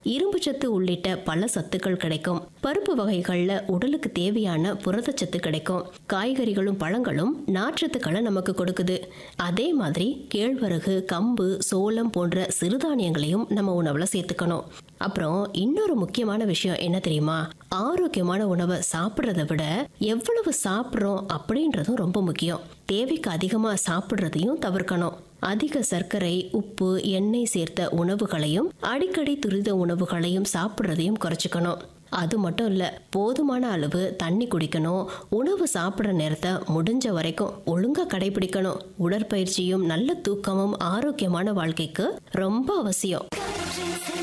இரும்பு சத்து உள்ளிட்ட பல சத்துக்கள் கிடைக்கும் பருப்பு வகைகள்ல உடலுக்கு தேவையான புரதச்சத்து கிடைக்கும் காய்கறிகளும் பழங்களும் நார்ச்சத்துக்களை நமக்கு கொடுக்குது அதே மாதிரி கேழ்வரகு கம்பு சோளம் போன்ற சிறுதானியங்களையும் நம்ம உணவுல சேர்த்துக்கணும் அப்புறம் இன்னொரு முக்கியமான விஷயம் என்ன தெரியுமா ஆரோக்கியமான உணவை சாப்பிட்றத விட எவ்வளவு சாப்பிட்றோம் அப்படின்றதும் ரொம்ப முக்கியம் தேவைக்கு அதிகமா சாப்பிட்றதையும் தவிர்க்கணும் அதிக சர்க்கரை உப்பு எண்ணெய் சேர்த்த உணவுகளையும் அடிக்கடி துரித உணவுகளையும் சாப்பிட்றதையும் குறைச்சிக்கணும் அது மட்டும் இல்ல போதுமான அளவு தண்ணி குடிக்கணும் உணவு சாப்பிட்ற நேரத்தை முடிஞ்ச வரைக்கும் ஒழுங்கா கடைபிடிக்கணும் உடற்பயிற்சியும் நல்ல தூக்கமும் ஆரோக்கியமான வாழ்க்கைக்கு ரொம்ப அவசியம்